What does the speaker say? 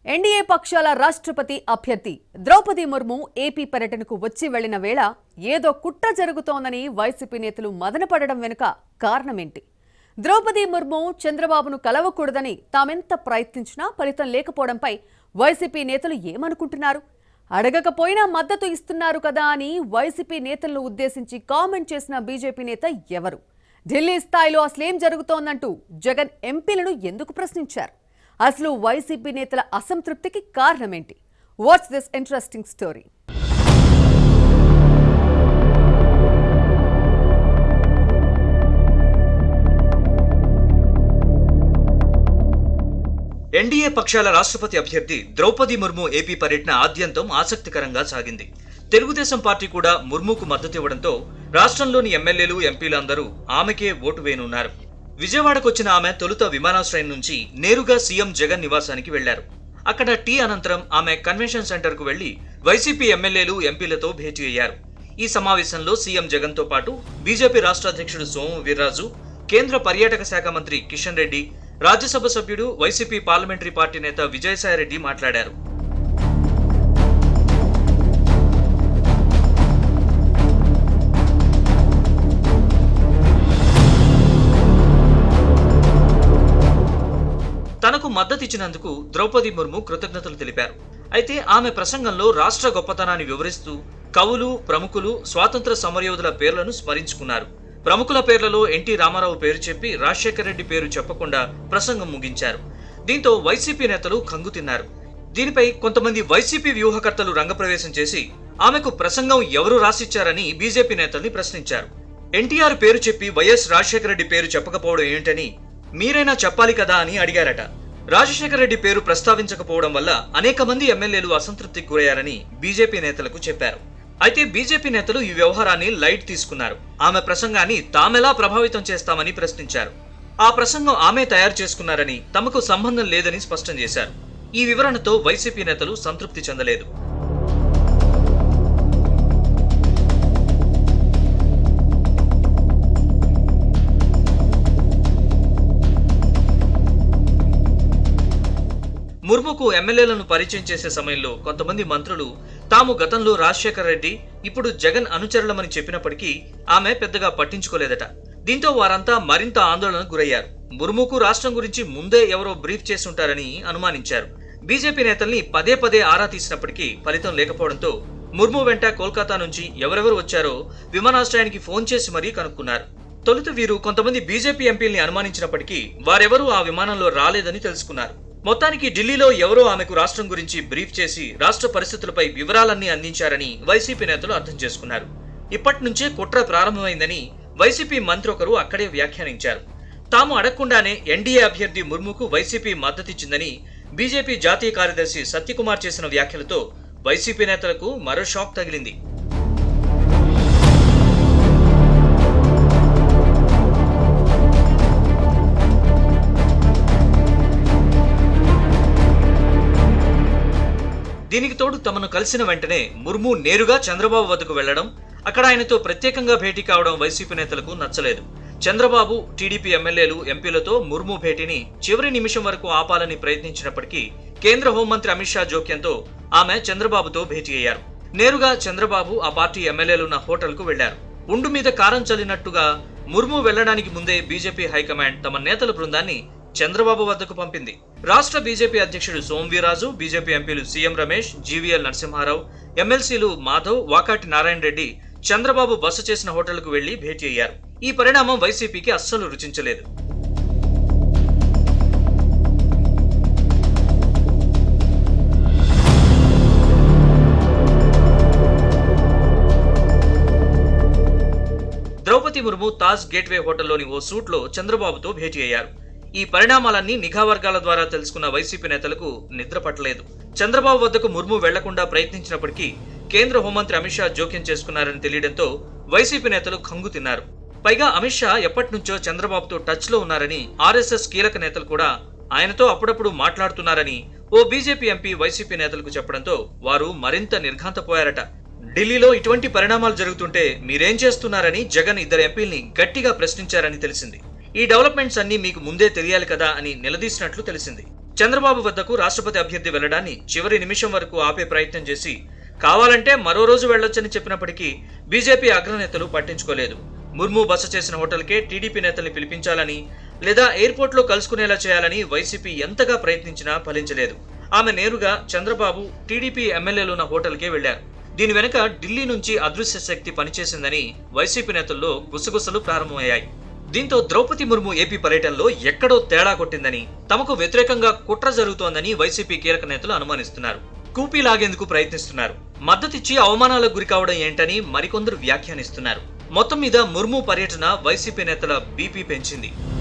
NDA పక్షాల రాష్ట్రపతి అభ్యర్థి ద్రౌపది ముర్ము ఏపీ పర్యటనకు వచ్చి వెళ్లిన వేళ ఏదో కుట్ర జరుగుతోందని వైసీపీ నేతలు మదనపడడం వెనుక కారణమేంటి ద్రౌపది ముర్ము చంద్రబాబును కలవకూడదని తామెంత ప్రయత్నించినా ఫలితం లేకపోవడంపై వైసీపీ నేతలు ఏమనుకుంటున్నారు అడగకపోయినా మద్దతు ఇస్తున్నారు కదా అని వైసీపీ నేతలను ఉద్దేశించి కామెంట్ చేసిన బీజేపీ నేత ఎవరు ఢిల్లీ స్థాయిలో అసలేం జరుగుతోందంటూ జగన్ ఎంపీలను ఎందుకు ప్రశ్నించారు అసలు వైసీపీ నేతల అసంతృప్తికి కారణమేంటి what's this interesting story NDA పక్షాల రాష్ట్రపతి అభ్యర్థి ద్రౌపది ముర్ము ఏపీ పర్యటన ఆద్యంతం ఆసక్తికరంగా సాగింది తెలుగుదేశం పార్టీ కూడా ముర్ముకు మద్దతు ఇవ్వడంతో రాష్ట్రంలోని ఎమ్మెల్యేలు ఎంపీలు అందరూ ఆమెకే ఓటు వేయనున్నారు విజయవాడకొచ్చిన ఆమె తొలుత విమానాశ్రయం నుంచి నేరుగా సీఎం జగన్ నివాసానికి వెళ్లారు అక్కడ టీ అనంతరం ఆమె కన్వెన్షన్ సెంటర్ కు వెళ్లి వైసీపీ ఎమ్మెల్యేలు ఎంపీలతో భేటీ అయ్యారు ఈ సమావేశంలో సీఎం జగన్ తో పాటు బీజేపీ రాష్ట్ర అధ్యక్షుడు సోము వీర్రాజు కేంద్ర పర్యాటక శాఖ మంత్రి కిషన్ రెడ్డి రాజ్యసభ సభ్యుడు వైసీపీ పార్లమెంటరీ పార్టీ నేత విజయసాయిరెడ్డి మాట్లాడారు తనకు మద్దతిచ్చినందుకు ద్రౌపది ముర్ము కృతజ్ఞతలు తెలిపారు అయితే ఆమె ప్రసంగంలో రాష్ట్ర గొప్పతనాన్ని వివరిస్తూ కవులు ప్రముఖులు స్వాతంత్ర సమరయోధుల పేర్లను స్మరించుకున్నారు ప్రముఖుల పేర్లలో ఎన్టీ రామారావు పేరు చెప్పి రాజశేఖర రెడ్డి పేరు చెప్పకుండా ప్రసంగం ముగించారు దీంతో వైసీపీ నేతలు కంగుతిన్నారు దీనిపై కొంతమంది వైసీపీ వ్యూహకర్తలు రంగప్రవేశం చేసి ఆమెకు ప్రసంగం ఎవరు రాసిచ్చారని బీజేపీ నేతల్ని ప్రశ్నించారు ఎన్టీఆర్ పేరు చెప్పి వైఎస్ రాజశేఖర రెడ్డి పేరు చెప్పకపోవడం ఏంటని మీరైనా చెప్పాలి కదా అని అడిగారట రాజశేఖర రెడ్డి పేరు ప్రస్తావించకపోవడం వల్ల అనేక మంది ఎమ్మెల్యేలు అసంతృప్తికి గురయ్యారని బీజేపీ నేతలకు చెప్పారు అయితే బీజేపీ నేతలు ఈ వ్యవహారాన్ని లైట్ తీసుకున్నారు ఆమె ప్రసంగాన్ని తామెలా ప్రభావితం చేస్తామని ప్రశ్నించారు ఆ ప్రసంగం ఆమె తయారు చేసుకున్నారని తమకు సంబంధం లేదని స్పష్టం చేశారు ఈ వివరణతో వైసీపీ నేతలు సంతృప్తి చెందలేదు ముర్ముకు ఎమ్మెల్యేలను పరిచయం చేసే సమయంలో కొంతమంది మంత్రులు తాము గతంలో రాజశేఖర రెడ్డి ఇప్పుడు జగన్ అనుచరులమని చెప్పినప్పటికీ ఆమె పెద్దగా పట్టించుకోలేదట దీంతో వారంతా మరింత ఆందోళనకు గురయ్యారు ముర్ముకు రాష్ట్రం గురించి ముందే ఎవరో బ్రీఫ్ చేసి ఉంటారని అనుమానించారు బీజేపీ నేతల్ని పదే పదే ఆరా తీసినప్పటికీ ఫలితం లేకపోవడంతో ముర్ము వెంట కోల్కతా నుంచి ఎవరెవరు వచ్చారో విమానాశ్రయానికి ఫోన్ చేసి మరీ కనుక్కున్నారు తొలుత వీరు కొంతమంది బీజేపీ ఎంపీల్ని అనుమానించినప్పటికీ వారెవరూ ఆ విమానంలో రాలేదని తెలుసుకున్నారు మొత్తానికి ఢిల్లీలో ఎవరో ఆమెకు రాష్ట్రం గురించి బ్రీఫ్ చేసి రాష్ట్ర పరిస్థితులపై వివరాలన్నీ అందించారని వైసీపీ నేతలు అర్థం చేసుకున్నారు ఇప్పటి నుంచే కుట్ర ప్రారంభమైందని వైసీపీ మంత్రి ఒకరు అక్కడే వ్యాఖ్యానించారు తాము అడగకుండానే ఎన్డీఏ అభ్యర్థి ముర్ముకు వైసీపీ మద్దతిచ్చిందని బీజేపీ జాతీయ కార్యదర్శి సత్యకుమార్ చేసిన వ్యాఖ్యలతో వైసీపీ నేతలకు మరో షాక్ తగిలింది దీనికి తోడు తమను కలిసిన వెంటనే ముర్ము నేరుగా చంద్రబాబు వద్దకు వెళ్లడం అక్కడ ఆయనతో ప్రత్యేకంగా భేటీ కావడం వైసీపీ నేతలకు నచ్చలేదు చంద్రబాబు టీడీపీ ఎమ్మెల్యేలు ఎంపీలతో ముర్ము భేటీని చివరి నిమిషం వరకు ఆపాలని ప్రయత్నించినప్పటికీ కేంద్ర హోంమంత్రి అమిత్ షా జోక్యంతో ఆమె చంద్రబాబుతో భేటీ అయ్యారు నేరుగా చంద్రబాబు ఆ పార్టీ ఎమ్మెల్యేలున్న హోటల్కు వెళ్లారు ఉండు మీద కారం చల్లినట్టుగా ముర్ము వెళ్లడానికి ముందే బీజేపీ హైకమాండ్ తమ నేతల బృందాన్ని చంద్రబాబు వద్దకు పంపింది రాష్ట్ర బీజేపీ అధ్యక్షుడు సోమవీరాజు బీజేపీ ఎంపీలు సీఎం రమేష్ జీవీఎల్ నరసింహారావు ఎమ్మెల్సీలు మాధవ్ వాకాటి నారాయణ రెడ్డి చంద్రబాబు బస చేసిన హోటల్కు వెళ్లి భేటీ అయ్యారు ఈ పరిణామం వైసీపీకి అస్సలు రుచించలేదు ద్రౌపది ముర్ము తాజ్ గేట్వే హోటల్లోని ఓ సూట్లో చంద్రబాబుతో భేటీ అయ్యారు ఈ పరిణామాలన్నీ నిఘా వర్గాల ద్వారా తెలుసుకున్న వైసీపీ నేతలకు నిద్ర పట్టలేదు చంద్రబాబు వద్దకు ముర్ము వెళ్లకుండా ప్రయత్నించినప్పటికీ కేంద్ర హోంమంత్రి అమిత్ షా జోక్యం చేసుకున్నారని తెలియడంతో వైసీపీ నేతలు ఖంగు తిన్నారు పైగా అమిత్ షా ఎప్పటి నుంచో చంద్రబాబుతో టచ్ లో ఉన్నారని ఆర్ఎస్ఎస్ కీలక నేతలు కూడా ఆయనతో అప్పుడప్పుడు మాట్లాడుతున్నారని ఓ బీజేపీ ఎంపీ వైసీపీ నేతలకు చెప్పడంతో వారు మరింత నిర్ఘాంతపోయారట ఢిల్లీలో ఇటువంటి పరిణామాలు జరుగుతుంటే మీరేం చేస్తున్నారని జగన్ ఇద్దరు ఎంపీల్ని గట్టిగా ప్రశ్నించారని తెలిసింది ఈ డెవలప్మెంట్స్ అన్ని మీకు ముందే తెలియాలి కదా అని నిలదీసినట్లు తెలిసింది చంద్రబాబు వద్దకు రాష్ట్రపతి అభ్యర్థి వెళ్లడాన్ని చివరి నిమిషం వరకు ఆపే ప్రయత్నం చేసి కావాలంటే మరో రోజు వెళ్లొచ్చని చెప్పినప్పటికీ బీజేపీ అగ్రనేతలు పట్టించుకోలేదు ముర్ము బస చేసిన హోటల్కే టీడీపీ నేతల్ని పిలిపించాలని లేదా ఎయిర్పోర్ట్లో కలుసుకునేలా చేయాలని వైసీపీ ఎంతగా ప్రయత్నించినా ఫలించలేదు ఆమె నేరుగా చంద్రబాబు టీడీపీ ఎమ్మెల్యేలు ఉన్న హోటల్కే వెళ్లారు దీని వెనుక ఢిల్లీ నుంచి అదృశ్య శక్తి పనిచేసిందని వైసీపీ నేతల్లో గుసగుసలు ప్రారంభమయ్యాయి దీంతో ద్రౌపది ముర్ము ఏపీ పర్యటనలో ఎక్కడో తేడా కొట్టిందని తమకు వ్యతిరేకంగా కుట్ర జరుగుతోందని వైసీపీ కీలక నేతలు అనుమానిస్తున్నారు కూపీ లాగేందుకు ప్రయత్నిస్తున్నారు మద్దతిచ్చి అవమానాలకు గురి కావడం ఏంటని మరికొందరు వ్యాఖ్యానిస్తున్నారు మొత్తం మీద ముర్ము పర్యటన వైసీపీ నేతల బీపీ పెంచింది